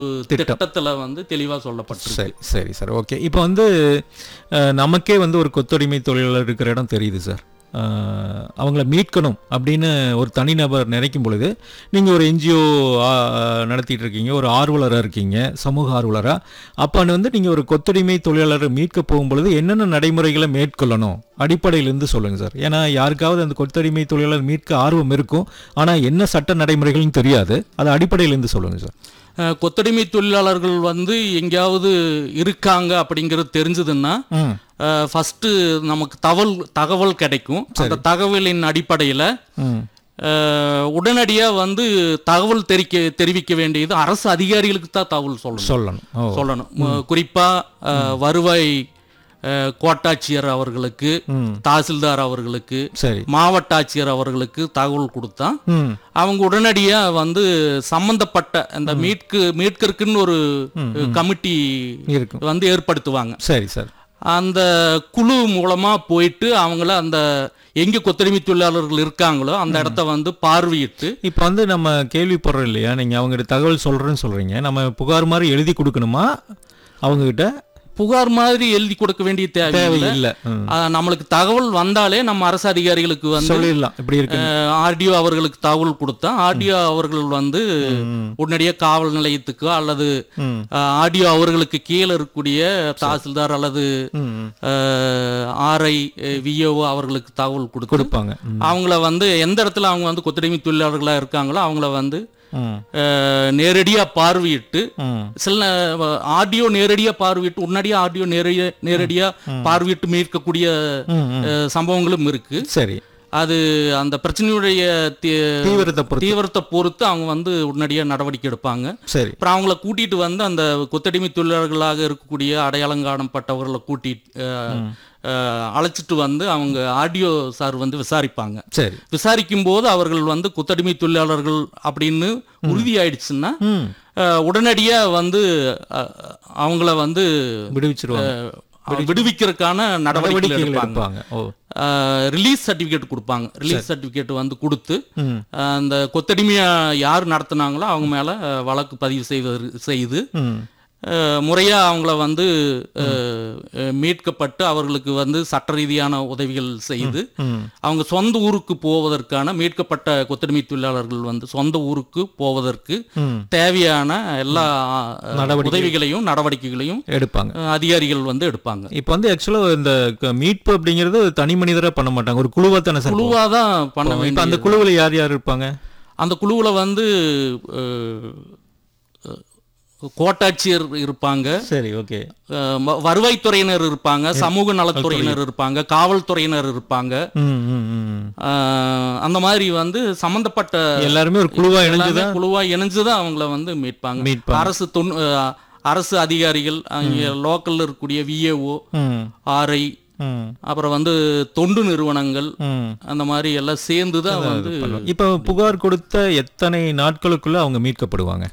திட்டத்துல வந்து தெளிவா சொல்லப்பட்டிருக்கு சரி சரி சார் ஓகே இப்போ வந்து அஹ், நமக்கே வந்து ஒரு கொத்தடிமை தொழிலாளர் இருக்கிற இடம் தெரியுது சார் அஹ், அவங்கள மீட்கணும் அப்படின்னு ஒரு தனிநபர் நினைக்கும் பொழுது நீங்கள் ஒரு என்ஜிஓ நடத்திட்டு இருக்கீங்க ஒரு ஆர்வலராக இருக்கீங்க சமூக ஆர்வலராக அப்போ வந்து நீங்கள் ஒரு கொத்தடிமை தொழிலாளரை மீட்க போகும்பொழுது என்னென்ன நடைமுறைகளை மேற்கொள்ளணும் அடிப்படையிலேருந்து சொல்லுங்கள் சார் ஏன்னா யாருக்காவது அந்த கொத்தடிமை தொழிலாளர் மீட்க ஆர்வம் இருக்கும் ஆனால் என்ன சட்ட நடைமுறைகள்னு தெரியாது அது அடிப்படையிலேருந்து சொல்லுங்கள் சார் அஹ், கொத்தடிமை தொழிலாளர்கள் வந்து எங்கேயாவது இருக்காங்க அப்படிங்கிறது தெரிஞ்சதுன்னா ம் ஃபர்ஸ்ட் நமக்கு தகவல் தகவல் கிடைக்கும் அந்த தகவலின் அடிப்படையில் ம் உடனடியாக வந்து தகவல் தெரிக்க தெரிவிக்க வேண்டியது அரசு அதிகாரிகளுக்கு தான் தகவல் சொல்லணும் சொல்லணும் ஓ சொல்லணும் ம- குறிப்பா அஹ், வருவாய் அஹ், கோட்டாட்சியர் அவர்களுக்கு ம் தாசில்தார் அவர்களுக்கு சரி மாவட்ட ஆட்சியர் அவர்களுக்கு தகவல் கொடுத்தா ம் அவங்க உடனடியா வந்து சம்பந்தப்பட்ட அந்த மீட்கு மீட்கறதுக்குன்னு ஒரு கமிட்டி இருக்கும் வந்து ஏற்படுத்துவாங்க சரி சார் அந்த குழு மூலமா போயிட்டு அவங்கள அந்த எங்க கொத்தடிமை தொழிலாளர்கள் இருக்காங்களோ அந்த இடத்த வந்து பார்வையிட்டு இப்போ வந்து நம்ம கேள்விப்படுறோம் இல்லையா நீங்கள் அவங்ககிட்ட தகவல் சொல்கிறேன்னு சொல்கிறீங்க நம்ம புகார் மாதிரி எழுதி கொடுக்கணுமா அவங்ககிட்ட புகார் மாதிரி எழுதி கொடுக்க வேண்டிய தேவை தேவை இல்லை இல்லை ஆஹ் நம்மளுக்கு தகவல் வந்தாலே நம்ம அரசு அதிகாரிகளுக்கு வந்து சொல்லிடலாம் இப்படி இருக்கு ஆர்டிஓ அவர்களுக்கு தகவல் கொடுத்தா ஆர்டிஓ அவர்கள் வந்து உடனடியாக காவல் நிலையத்துக்கோ அல்லது ம் ஆர்டிஓ அவர்களுக்கு கீழே இருக்கக்கூடிய தாசில்தார் அல்லது ம் ஆர்ஐ விஓ அவர்களுக்கு தகவல் கொடுத்து கொடுப்பாங்க ம் அவங்கள வந்து எந்த இடத்துல அவங்க வந்து கொத்தடிமை தொழிலாளர்களா இருக்காங்களோ அவங்கள வந்து ம் நேரடியாக பார்வையிட்டு ம் சில ஆடியோ நேரடியாக பார்வையிட்டு உடனடியாக ஆடியோ நேரடியா நேரடியாக பார்வையிட்டு மீட்கக்கூடிய ம் ம். அஹ், சம்பவங்களும் இருக்கு சரி அது அந்த பிரச்சனையுடைய தி- தீவிரத்தை பொறுத்து தீவிரத்தை பொறுத்து அவங்க வந்து உடனடியாக நடவடிக்கை எடுப்பாங்க சரி அப்புறம் அவங்கள கூட்டிட்டு வந்து அந்த கொத்தடிமை தொழிலாளர்களாக இருக்கக்கூடிய அடையாளம் காணப்பட்டவர்களை கூட்டி அஹ், அஹ், அழைச்சிட்டு வந்து அவங்க ஆடியோ சார் வந்து விசாரிப்பாங்க சரி விசாரிக்கும் போது அவர்கள் வந்து கொத்தடிமை தொழிலாளர்கள் அப்படின்னு உறுதியாயிடுச்சுன்னா ம் அஹ், உடனடியா வந்து அஹ், அவங்கள வந்து விடுவிச்சிருவாங்க அஹ், விடுவிக்கிறதுக்கான நடவடிக்கைகள் நடவடிக்கைகள் எடுப்பாங்க எடுப்பாங்க ஓ ரிலீஸ் சர்டிஃபிகேட் கொடுப்பாங்க ரிலீஸ் சர்டிஃபிகேட் வந்து கொடுத்து ம் அஹ், அந்த கொத்தடிமையா யார் நடத்துனாங்களோ அவங்க மேல அஹ், வழக்கு பதிவு செய்வது செய்து ம் அஹ், முறையா அவங்கள வந்து அஹ், அஹ், மீட்கப்பட்டு அவர்களுக்கு வந்து சட்ட ரீதியான உதவிகள் செய்து ம் அவங்க சொந்த ஊருக்கு போவதற்கான மீட்கப்பட்ட கொத்தடிமை தொழிலாளர்கள் வந்து சொந்த ஊருக்கு போவதற்கு ம் தேவையான எல்லா அஹ், உதவிகளையும் நடவடிக்கைகளையும் எடுப்பாங்க அஹ், அதிகாரிகள் வந்து எடுப்பாங்க இப்போ வந்து ஆக்சுவலாக இந்த க- மீட்பு அப்படிங்கிறது தனி மனிதராக பண்ண மாட்டாங்க ஒரு குழுவாக தானே சார் குழுவா தான் பண்ண இப்போ வேண்டிய அந்த குழுவில் யார் யார் இருப்பாங்க அந்த குழுவுல வந்து அஹ், அஹ், கோட்டாட்சியர் இருப்பாங்க சரி ஓகே அஹ், வ- வருவாய்த்துறையினர் இருப்பாங்க சமூக நலத்துறையினர் இருப்பாங்க காவல்துறையினர் இருப்பாங்க ம் ம் ம் அஹ், அந்த மாதிரி வந்து சம்பந்தப்பட்ட எல்லாருமே ஒரு குழுவாக இணைஞ்சு எல்லாமே தான் குழுவா இணைஞ்சுதான் அவங்கள வந்து மீட்பாங்க மீட்பாங்க அரசு தொன் அஹ், அரசு அதிகாரிகள் அங்கே லோக்கல்ல இருக்கக்கூடிய விஏஓ ம் ஆர்ஐ ம் அப்புறம் வந்து தொண்டு நிறுவனங்கள் ம் அந்த மாதிரி எல்லாம் சேர்ந்து தான் வந்து இப்போ புகார் கொடுத்த எத்தனை நாட்களுக்குள்ள அவங்க மீட்கப்படுவாங்க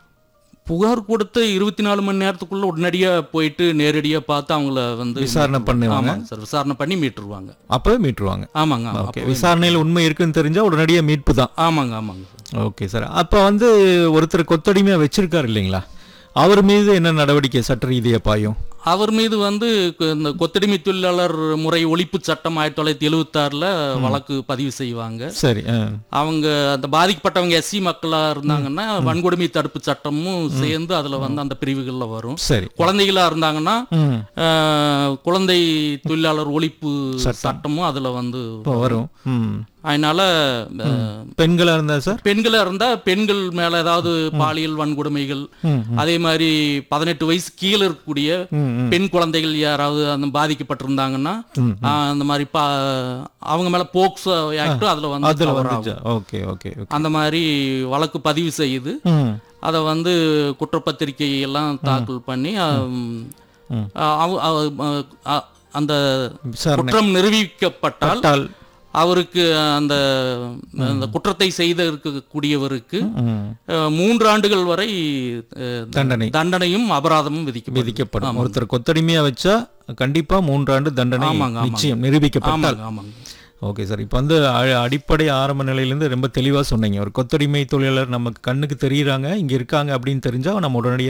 புகார் கொடுத்த இருபத்தி நாலு மணி நேரத்துக்குள்ள உடனடியா போயிட்டு நேரடியா பார்த்து அவங்கள வந்து விசாரணை பண்ணுவாங்க ஆமாங்க சார் விசாரணை பண்ணி மீட்டுருவாங்க அப்பவே மீட்டுருவாங்க ஆமாங்க ஆமா. ஓகே விசாரணையில் உண்மை இருக்குன்னு தெரிஞ்சா உடனடியாக மீட்பு தான் ஆமாங்க ஆமாங்க சார் ஓகே சார் அப்போ வந்து ஒருத்தர் கொத்தடிமையாக வச்சிருக்காரு இல்லைங்களா அவர் மீது என்ன நடவடிக்கை சட்ட ரீதியாக பாயும் அவர் மீது வந்து கு- இந்த கொத்தடிமை தொழிலாளர் முறை ஒழிப்பு சட்டம் ஆயிரத்தி தொள்ளாயிரத்தி எழுவத்தாறுல வழக்கு பதிவு செய்வாங்க சரி ஆ அவங்க அந்த பாதிக்கப்பட்டவங்க எஸ்சி மக்களா இருந்தாங்கன்னா வன்கொடுமை தடுப்பு சட்டமும் சேர்ந்து அதுல வந்து அந்த பிரிவுகள்ல வரும் சரி குழந்தைகளா இருந்தாங்கன்னா ம் அஹ், குழந்தை தொழிலாளர் ஒழிப்பு சட்டமும் அதுல வந்து இப்போ வரும் ம் அதனால அஹ், பெண்களாக இருந்தா சார் பெண்களா இருந்தா பெண்கள் மேல ஏதாவது பாலியல் வன்கொடுமைகள் ம் அதே மாதிரி பதினெட்டு வயசு கீழே இருக்கக்கூடிய ம் ம் பெண் குழந்தைகள் யாராவது அந்த பாதிக்கப்பட்டிருந்தாங்கன்னா ஆஹ், அந்த மாதிரி பா அவங்க மேல போக்சோ ஆக்டும் அதுல வந்து அதில் cover ஆகும். வந்துச்சா ஓகே ஓகே ஓகே அந்த மாதிரி வழக்கு பதிவு செய்து ம் அதை வந்து குற்றப்பத்திரிகை எல்லாம் தாக்கல் பண்ணி ஆம், ம். அவ- அவ- அ- அந்த விசாரணை குற்றம் நிரூபிக்கப்பட்டால் பட்டால் அவருக்கு அந்த அந்த குற்றத்தை செய்த இருக்கக்கூடியவருக்கு ம் அஹ், மூன்று ஆண்டுகள் வரை அஹ், தண்டனை தண்டனையும் அபராதமும் விதிக்கப்படும் விதிக்கப்படும் ஒருத்தர் கொத்தடிமையா வச்சா கண்டிப்பா மூன்றாண்டு தண்டனை ஆமாங்க, ஆமாங்க. நிச்சயம் நிரூபிக்கப்பட்டால் ஆமாங்க ஆமாங்க ஓகே சார் இப்போ வந்து அ- அடிப்படை ஆரம்ப நிலையிலேருந்து ரொம்ப தெளிவாக சொன்னீங்க ஒரு கொத்தடிமை தொழிலாளர் நமக்கு கண்ணுக்கு தெரியுறாங்க இங்கே இருக்காங்க அப்படின்னு தெரிஞ்சால் நம்ம உடனடியாக